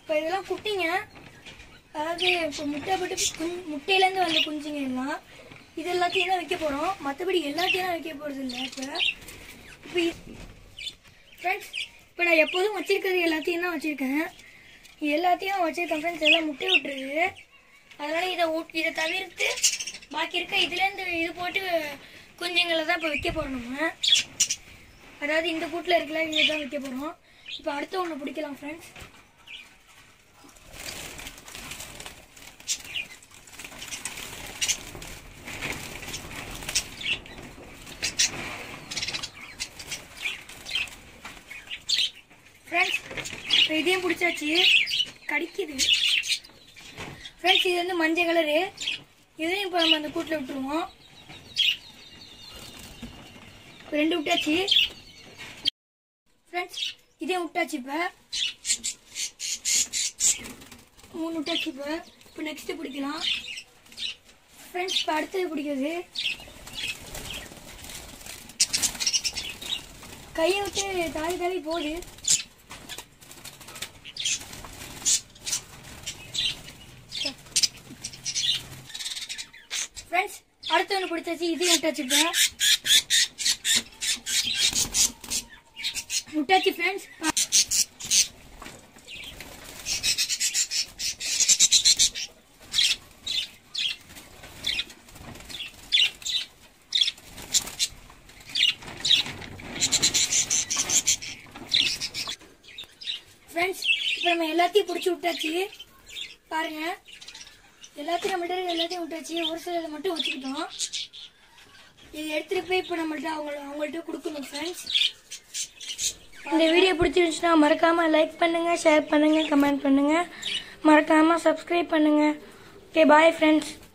இப்போ இதெல்லாம் குட்டிங்க அதாவது இப்போ முட்டை போட்டு குஞ் முட்டையிலேருந்து வந்த குஞ்சுங்க எல்லாம் இது எல்லாத்தையும் தான் வைக்க போகிறோம் மற்றபடி எல்லாத்தையும் தான் வைக்க போகிறது இல்லை இப்போ இப்போ ஃப்ரெண்ட்ஸ் இப்போ நான் எப்போதும் வச்சிருக்கிறது எல்லாத்தையும் தான் வச்சுருக்கேன் இது எல்லாத்தையும் வச்சுருக்கேன் ஃப்ரெண்ட்ஸ் எல்லாம் முட்டை விட்டுருது அதனால் இதை ஊட் இதை தவிர்த்து பாக்கி இருக்க இதுலேருந்து இது போட்டு குஞ்சுங்களை தான் இப்போ வைக்க போகிறோம் நம்ம அதாவது இந்த கூட்டில் இருக்கல இங்கே தான் வைக்க போகிறோம் இப்போ அடுத்த ஒன்று பிடிக்கலாம் ஃப்ரெண்ட்ஸ் ஃப்ரெண்ட்ஸ் இப்போ இதையும் பிடிச்சாச்சு கடிக்குது ஃப்ரெண்ட்ஸ் இது வந்து மஞ்சள் கலரு இதையும் இப்போ நம்ம அந்த கூட்டில் விட்டுருவோம் இப்போ ரெண்டு விட்டாச்சு ஃப்ரெண்ட்ஸ் இதையும் விட்டாச்சு இப்போ மூணு விட்டாச்சு இப்போ இப்போ நெக்ஸ்ட்டு பிடிக்கலாம் ஃப்ரெண்ட்ஸ் இப்போ அடுத்தது பிடிக்கிறது கையை விட்டு தாவி தாவி போகுது ஃப்ரெண்ட்ஸ் அடுத்த ஒன்று பிடிச்சாச்சு இதையும் விட்டாச்சு இப்போ விட்டாச்சு ஃப்ரெண்ட்ஸ் ஃப்ரெண்ட்ஸ் இப்போ நம்ம எல்லாத்தையும் பிடிச்சி விட்டாச்சு பாருங்க எல்லாத்தையும் நம்மள்ட்ட இருக்க எல்லாத்தையும் விட்டாச்சு ஒரு சிலதை மட்டும் வச்சுக்கிட்டோம் இது எடுத்துட்டு போய் இப்போ நம்மள்ட்ட அவங்க அவங்கள்ட்ட கொடுக்கணும் ஃப்ரெண்ட்ஸ் இந்த வீடியோ பிடிச்சிருந்துச்சுன்னா மறக்காம லைக் பண்ணுங்க ஷேர் பண்ணுங்க கமெண்ட் பண்ணுங்க மறக்காம சப்ஸ்கிரைப் பண்ணுங்க ஓகே பாய் ஃப்ரெண்ட்ஸ்